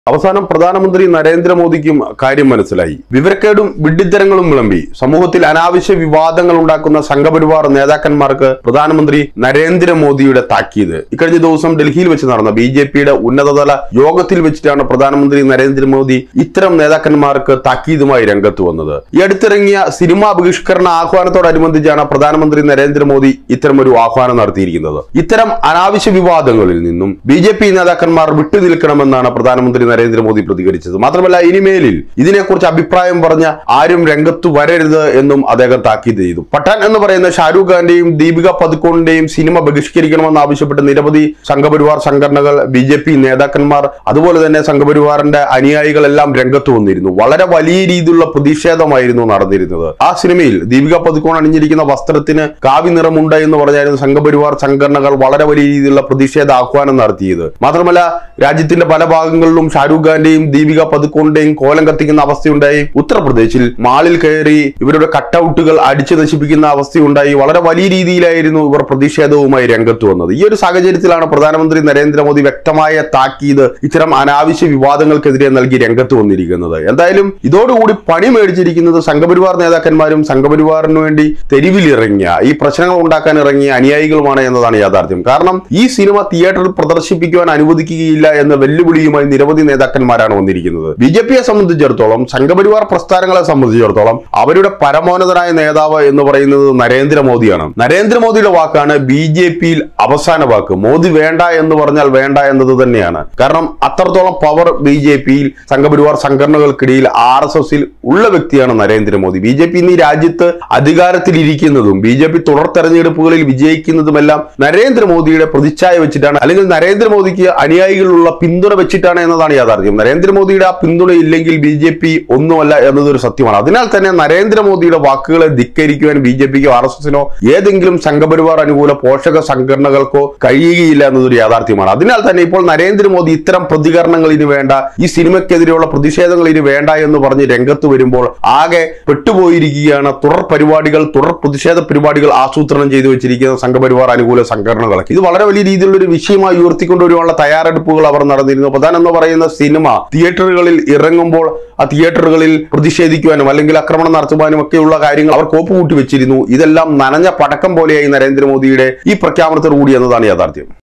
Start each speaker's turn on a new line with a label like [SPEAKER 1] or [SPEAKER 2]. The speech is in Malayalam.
[SPEAKER 1] അവസാനം പ്രധാനമന്ത്രി നരേന്ദ്രമോദിക്കും കാര്യം മനസ്സിലായി വിവരക്കേടും വിഡ്ഢിത്തരങ്ങളും വിളമ്പി സമൂഹത്തിൽ അനാവശ്യ വിവാദങ്ങൾ ഉണ്ടാക്കുന്ന സംഘപരിവാർ നേതാക്കന്മാർക്ക് പ്രധാനമന്ത്രി നരേന്ദ്രമോദിയുടെ താക്കീത് ഇക്കഴിഞ്ഞ ദിവസം ഡൽഹിയിൽ വെച്ച് നടന്ന ബി ജെ പിയുടെ ഉന്നതതല യോഗത്തിൽ വെച്ചിട്ടാണ് പ്രധാനമന്ത്രി നരേന്ദ്രമോദി ഇത്തരം നേതാക്കന്മാർക്ക് താക്കീതുമായി രംഗത്ത് വന്നത് ഈ അടുത്തിറങ്ങിയ സിനിമാ ബഹിഷ്കരണ ആഹ്വാനത്തോടനുബന്ധിച്ചാണ് പ്രധാനമന്ത്രി നരേന്ദ്രമോദി ഇത്തരം ഒരു ആഹ്വാനം നടത്തിയിരിക്കുന്നത് ഇത്തരം അനാവശ്യ വിവാദങ്ങളിൽ നിന്നും ബി ജെ പി നേതാക്കന്മാർ വിട്ടുനിൽക്കണമെന്നാണ് പ്രധാനമന്ത്രി നരേന്ദ്രമോദി പ്രതികരിച്ചത് മാത്രമല്ല ഇനിമേലിൽ ഇതിനെക്കുറിച്ച് അഭിപ്രായം പറഞ്ഞ ആരും രംഗത്തു വരരുത് എന്നും അദ്ദേഹം താക്കീത് ചെയ്തു പഠാൻ എന്ന് പറയുന്ന ഷാരൂഖ് ഖാന്റെയും ദീപിക പതുക്കോണിന്റെയും സിനിമ ബഹിഷ്കരിക്കണമെന്ന് ആവശ്യപ്പെട്ട് നിരവധി സംഘപരിവാർ സംഘടനകൾ ബി ജെ പി നേതാക്കന്മാർ അതുപോലെ തന്നെ സംഘപരിവാറിന്റെ അനുയായികളെല്ലാം രംഗത്ത് വന്നിരുന്നു വളരെ വലിയ രീതിയിലുള്ള പ്രതിഷേധമായിരുന്നു നടന്നിരുന്നത് ആ സിനിമയിൽ ദീപിക പതുക്കോൺ അണിഞ്ഞിരിക്കുന്ന വസ്ത്രത്തിന് കാവി നിറമുണ്ട് എന്ന് പറഞ്ഞായിരുന്നു സംഘപരിവാർ സംഘടനകൾ വളരെ വലിയ രീതിയിലുള്ള പ്രതിഷേധ ആഹ്വാനം നടത്തിയത് മാത്രമല്ല രാജ്യത്തിന്റെ പല ഭാഗങ്ങളിലും ഷാരൂഖ് ഖാന്റെയും ദീപിക പതുക്കോണിന്റെയും കോലം കത്തിക്കുന്ന അവസ്ഥയുണ്ടായി ഉത്തർപ്രദേശിൽ മാളിൽ കയറി ഇവരുടെ കട്ടൗട്ടുകൾ അടിച്ചു നശിപ്പിക്കുന്ന അവസ്ഥയുണ്ടായി വളരെ വലിയ രീതിയിലായിരുന്നു ഇവർ പ്രതിഷേധവുമായി രംഗത്ത് വന്നത് ഈ ഒരു സാഹചര്യത്തിലാണ് പ്രധാനമന്ത്രി നരേന്ദ്രമോദി വ്യക്തമായ താക്കീത് ഇത്തരം അനാവശ്യ വിവാദങ്ങൾക്കെതിരെ നൽകി രംഗത്ത് വന്നിരിക്കുന്നത് എന്തായാലും ഇതോടുകൂടി പണി മേടിച്ചിരിക്കുന്നത് സംഘപരിവാർ നേതാക്കന്മാരും സംഘപരിവാറിന് വേണ്ടി തെരുവിലിറങ്ങിയ ഈ പ്രശ്നങ്ങൾ ഉണ്ടാക്കാൻ ഇറങ്ങിയ അനുയായികളുമാണ് എന്നതാണ് യാഥാർത്ഥ്യം കാരണം ഈ സിനിമ തിയേറ്ററിൽ പ്രദർശിപ്പിക്കുവാൻ അനുവദിക്കുകയില്ല എന്ന വെല്ലുവിളിയുമായി നിരവധി നേതാക്കന്മാരാണ് വന്നിരിക്കുന്നത് ബി ജെ പിയെ സംബന്ധിച്ചിടത്തോളം സംഘപരിവാർ പ്രസ്ഥാനങ്ങളെ സംബന്ധിച്ചിടത്തോളം അവരുടെ പരമോന്നതനായ നേതാവ് എന്ന് പറയുന്നത് നരേന്ദ്രമോദിയാണ് നരേന്ദ്രമോദിയുടെ വാക്കാണ് ബി ജെ പിയിൽ അവസാന വാക്ക് മോദി വേണ്ട എന്ന് പറഞ്ഞാൽ വേണ്ട എന്നത് തന്നെയാണ് കാരണം അത്രത്തോളം പവർ ബി ജെ പിയിൽ സംഘപരിവാർ സംഘടനകൾക്കിടയിൽ ആർ എസ് എസിൽ ഉള്ള വ്യക്തിയാണ് നരേന്ദ്രമോദി ബി ജെ പി ഇന്ന് ഈ രാജ്യത്ത് അധികാരത്തിലിരിക്കുന്നതും ബി ജെ പി തുടർ തെരഞ്ഞെടുപ്പുകളിൽ വിജയിക്കുന്നതുമെല്ലാം നരേന്ദ്രമോദിയുടെ പ്രതിച്ഛായ വെച്ചിട്ടാണ് അല്ലെങ്കിൽ നരേന്ദ്രമോദിക്ക് അനുയായികളുള്ള പിന്തുണ വെച്ചിട്ടാണ് എന്നതാണ് യാഥാർത്ഥ്യം നരേന്ദ്രമോദിയുടെ ആ പിന്തുണ ഇല്ലെങ്കിൽ ബി ജെ പി ഒന്നുമല്ല എന്നതൊരു സത്യമാണ് അതിനാൽ തന്നെ നരേന്ദ്രമോദിയുടെ വാക്കുകളെ ധിക്കരിക്കുവാൻ ബി ജെ പിക്കോ ആർ എസ് എസിനോ ഏതെങ്കിലും സംഘപരിവാർ അനുകൂല പോഷക സംഘടനകൾക്കോ കഴിയുകയില്ല എന്നതൊരു യാഥാർത്ഥ്യമാണ് അതിനാൽ തന്നെ ഇപ്പോൾ നരേന്ദ്രമോദി ഇത്തരം പ്രതികരണങ്ങൾ ഇനി വേണ്ട ഈ സിനിമയ്ക്കെതിരെയുള്ള പ്രതിഷേധങ്ങൾ ഇനി വേണ്ട എന്ന് പറഞ്ഞ് രംഗത്ത് വരുമ്പോൾ ആകെ പെട്ടുപോയിരിക്കുകയാണ് തുടർ പരിപാടികൾ തുടർ പ്രതിഷേധ പരിപാടികൾ ആസൂത്രണം ചെയ്തു വെച്ചിരിക്കുന്ന സംഘപരിവാർ അനുകൂല സംഘടനകളൊക്കെ ഇത് വളരെ വലിയ രീതിയിലുള്ള ഒരു വിഷയമായി ഉയർത്തിക്കൊണ്ടുവരുവാനുള്ള തയ്യാറെടുപ്പുകൾ അവർ നടന്നിരുന്നു പ്രധാനം എന്ന് പറയുന്ന സിനിമ തിയേറ്ററുകളിൽ ഇറങ്ങുമ്പോൾ ആ തിയേറ്ററുകളിൽ പ്രതിഷേധിക്കുവാനും അല്ലെങ്കിൽ ആക്രമണം നടത്തുവാനും ഒക്കെയുള്ള കാര്യങ്ങൾ അവർ കോപ്പ് കൂട്ടി വെച്ചിരുന്നു ഇതെല്ലാം നനഞ്ഞ പടക്കം പോലെയായി നരേന്ദ്രമോദിയുടെ ഈ പ്രഖ്യാപനത്തോടു കൂടി എന്നതാണ് യാഥാർത്ഥ്യം